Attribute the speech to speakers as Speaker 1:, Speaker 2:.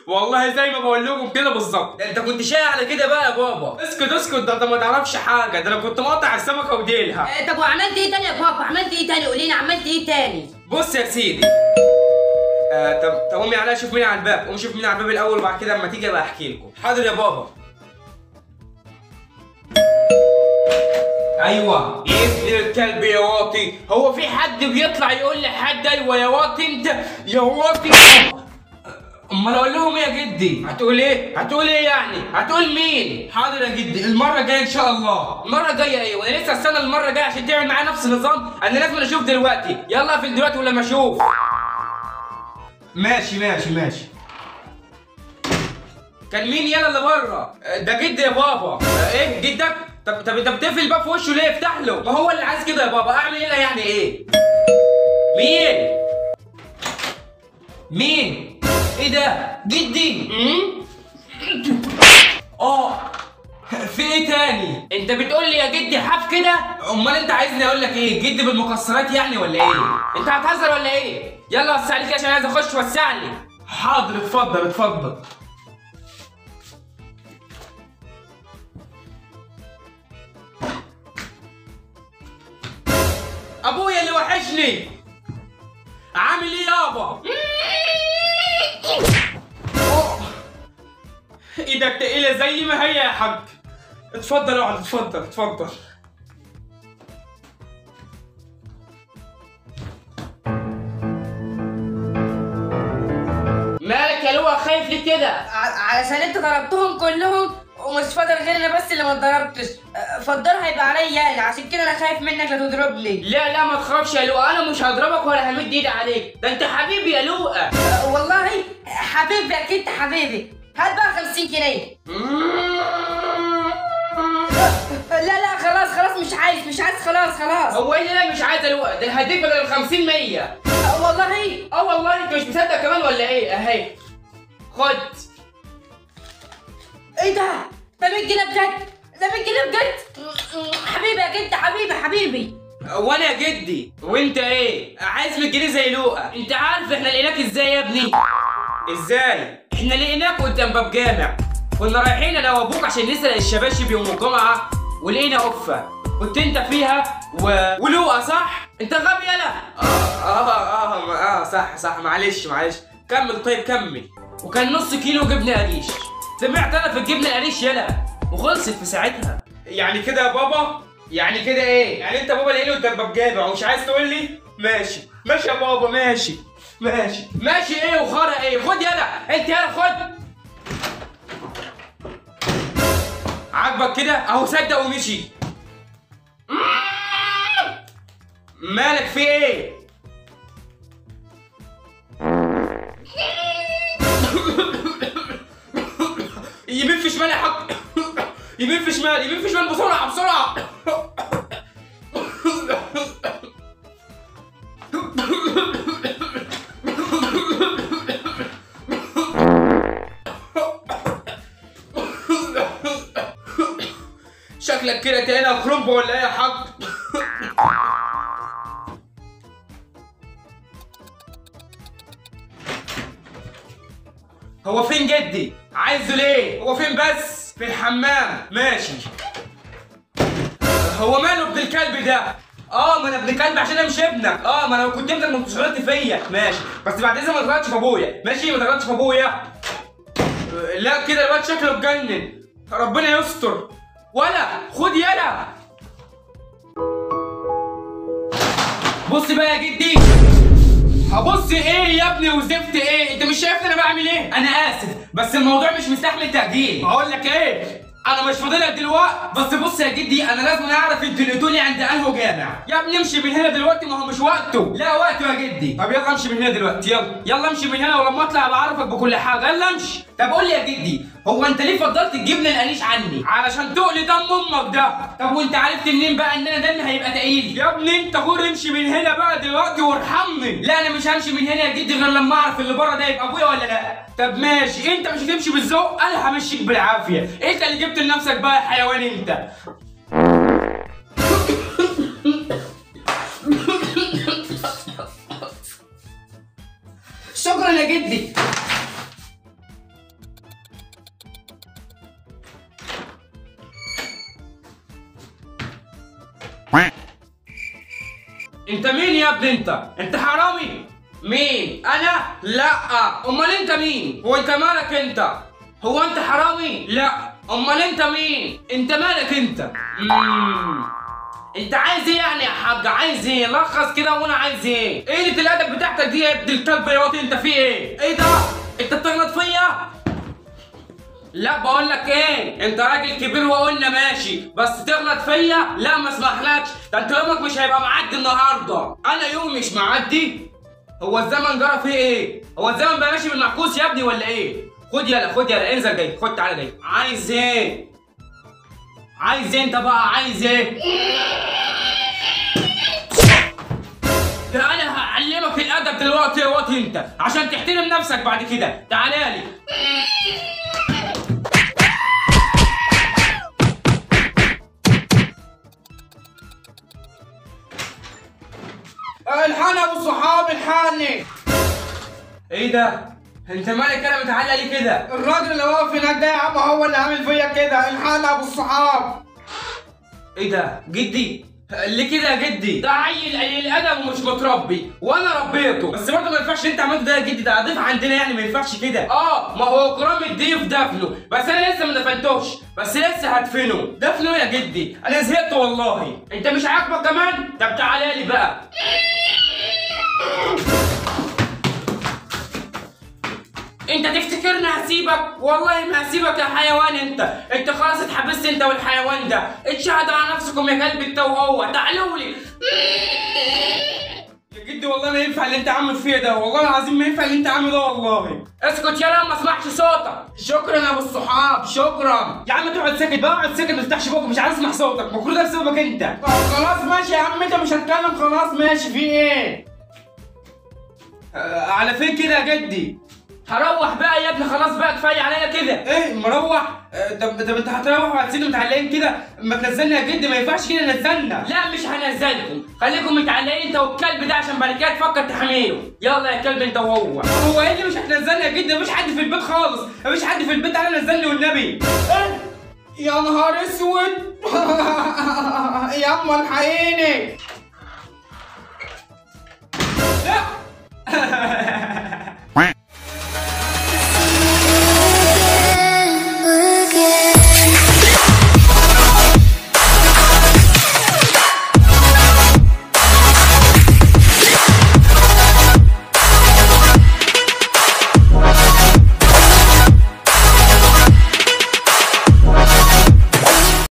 Speaker 1: والله زي ما بقول لكم كده بالظبط
Speaker 2: ده انت كنت شايع على كده بقى يا بابا
Speaker 1: اسكت اسكت ده انت ما تعرفش حاجه ده انا كنت مقطع السمكه وديلها
Speaker 3: آه، طب وعملت ايه تاني يا بابا عملت ايه تاني قولي لي عملت ايه تاني
Speaker 1: بص يا سيدي آه طب طب قومي عليا شوف مين على الباب قوم شوف مين على الباب الاول وبعد كده اما تيجي ابقى احكي لكم
Speaker 2: حاضر يا بابا
Speaker 1: ايوه يا ابن الكلب يا واطي هو في حد بيطلع يقول لحد ايوه يا واطي انت يا واطي امال اقول لهم ايه يا جدي هتقول ايه هتقول ايه يعني هتقول مين حاضر يا جدي المره الجايه ان شاء الله المره الجايه ايه وانا لسه استنى المره الجايه عشان تعمل معايا نفس النظام انا لازم اشوف دلوقتي يلا اقفل دلوقتي ولا ما اشوف ماشي ماشي ماشي كان مين يلا اللي بره ده جدي يا بابا ايه جدك طب طب انت بتقفل الباب في وشه ليه افتح له ما هو اللي عايز كده يا بابا اعمل ايه لا يعني ايه مين مين ايه ده جدي امم اه في ايه تاني انت بتقول لي يا جدي حاف كده امال انت عايزني اقول لك ايه جدي بالمكسرات يعني ولا ايه انت هتهزر ولا ايه يلا وسع لي كده عشان عايز اخش وسع لي حاضر اتفضل اتفضل ابويا اللي وحشني عامل ايه يابا أوه. ايدك تقيلة زي ما هي يا حاج اتفضل اقعد اتفضل اتفضل مالك يا لؤى خايف ليه كده؟
Speaker 3: ع- علشان انت ضربتهم كلهم ومش فاضل غير انا بس اللي ما اتضربتش آه، فالدور هيبقى عليا انا عشان كده انا خايف منك لا تضربني
Speaker 1: لا لا ما تخافش يا لؤى انا مش هضربك ولا همد ايدي عليك ده انت حبيبي يا لؤى
Speaker 3: آه، والله حبيبي اكيد حبيبي هات بقى 50 جنيه آه، لا لا خلاص خلاص مش عايز مش عايز خلاص خلاص
Speaker 1: هو ايه اللي لا مش عايز يا لؤى ده انا هديك بدل ال 50 100
Speaker 3: آه، والله
Speaker 1: اه والله انت مش مصدق كمان ولا ايه اهي خد
Speaker 3: ايه ده؟ ده 100 جنيه بجد ده 100 جنيه بجد حبيبي يا جد حبيبي حبيبي
Speaker 1: وانا يا جدي وانت ايه عايز 100 جنيه زي لؤى انت عارف احنا لقيناك ازاي يا ابني ازاي احنا لقيناك قدام باب جامع كنا رايحين انا وابوك عشان نسرق الشباشب يوم الجمعه ولقينا قفه كنت انت فيها و... ولؤى صح انت غبي يلا اه اه اه اه صح صح معلش معلش كمل طيب كمل وكان نص كيلو جبنه قريش سمعت انا في الجبنه قريش يلا وخلصت في ساعتها يعني كده يا بابا يعني كده ايه يعني انت بابا لاقيني قدام باب جامع ومش عايز تقول لي ماشي ماشي يا بابا ماشي ماشي ماشي ايه وخرا ايه خد يلا انت يلا خد عاجبك كده اهو صدق ومشي مالك في ايه يمين في شمال يا حق يمين في شمال يمين في شمال بسرعه بسرعه شكلك كده تلاقينا خرب ولا ايه يا حاج هو فين جدي عايزه ليه هو فين بس في الحمام ماشي هو ماله ابن الكلب ده اه ما انا ابن كلب عشان انا مش ابنك اه ما انا لو كنت ابنك ما كنتش غلطت فيا ماشي بس بعد اذنك ما تغلطش في ابويا ماشي ما تغلطش في ابويا آه، لا كده الواد شكله اتجنن ربنا يستر ولا خد يلا بص بقى يا جدي هبص ايه يا ابني وزفت ايه انت مش شايفني انا بعمل ايه انا اسف بس الموضوع مش مستحمل تاجيل هقول لك ايه انا مش فاضلك دلوقتي بس بص يا جدي انا لازم اعرف انتوا لقيتوني عند انهو جامع يا ابني امشي من هنا دلوقتي ما هو مش وقته لا وقته يا جدي طب يلا امشي من هنا دلوقتي يلا يلا امشي من هنا ولما اطلع بعرفك بكل حاجه يلا امشي طب قول لي يا جدي هو انت ليه فضلت تجيب لي القريش عني علشان تقلي دم امك ده طب وانت عرفت منين بقى ان انا دمي هيبقى تقيل يا ابني انت غور امشي من هنا بقى دلوقتي وارحمني لا انا مش همشي من هنا يا جدي غير لما اعرف اللي بره ده يبقى ابويا ولا لا طب ماشي انت مش هتمشي بالذوق انا همشيك بالعافيه انت اللي جبت لنفسك بقى يا حيوان انت شكرا يا جدي انت مين يا ابني انت انت حرامي مين انا لا امال انت مين هو انت مالك انت هو انت حرامي لا امال انت مين انت مالك انت مم. انت عايز ايه يعني يا حاج عايز ايه لخص كده وانا عايز ايه ايه اللي الادب بتاعتك دي يا ابن الكلب يا وطي انت في ايه ايه ده انت بتغلط فيا لا بقول لك ايه انت راجل كبير وقلنا ماشي بس تغلط فيا لا ما اسمحلكش ده انت يومك مش هيبقى معدي النهارده انا يومي مش معدي هو الزمن جرى فيه ايه هو الزمن بقى ماشي بالمعكوس يا ابني ولا ايه خد يلا خد يلا انزل جاي خد تعالى جاي عايز ايه عايز ايه انت بقى عايز ايه ده انا هعلمك الادب دلوقتي يا وطي انت عشان تحترم نفسك بعد كده تعالى لي الحان ابو الصحاب الحاني ايه ده انت مالك انا متعلق ليه كده الراجل اللي واقف هناك ده يا عم هو اللي عامل فيا كده الحان ابو الصحاب ايه ده جدي ليه كده يا جدي ده عيل قليل ادب ومش متربي وانا ربيته بس برضه ما ينفعش انت عملته ده يا جدي ده ضيف عندنا يعني ما ينفعش كده اه ما هو كرام الضيف دفنه بس انا لسه ما دفنتوش بس لسه هدفنه دفنه يا جدي انا زهقت والله انت مش عاجبك كمان طب تعالى لي بقى انت تفتكرني هسيبك والله ما هسيبك يا حيوان انت انت خلاص اتحبست انت والحيوان ده اتشهدوا على نفسكم يا كلب انت وهو تعالوا لي يا جدي والله ما ينفع اللي انت عامل فيه ده والله العظيم ما ينفع اللي انت عامله ده والله اسكت يا ما اسمعش صوتك شكرا يا ابو الصحاب شكرا يا عم تقعد ساكت بقى اقعد ساكت ما تفتحش بوقك مش عايز اسمع صوتك المفروض ده بسببك انت خلاص ماشي يا عم انت مش هتكلم خلاص ماشي في ايه آه، على فين كده يا جدي هروح بقى يا ابني خلاص بقى كفايه عليا كده ايه مروح آه، طب طب انت هتروح وهتسيبني متعلقين كده ما تنزلنا يا جدي ما ينفعش كده نزلنا لا مش هنزلكم خليكم متعلقين انت والكلب ده عشان بعد كده تفكر تحميله يلا يا كلب انت وهو هو ايه اللي مش هتنزلنا يا جدي مفيش حد في البيت خالص مفيش حد في البيت تعالى نزلني والنبي إيه؟ يا نهار اسود يا اما الحقيني لا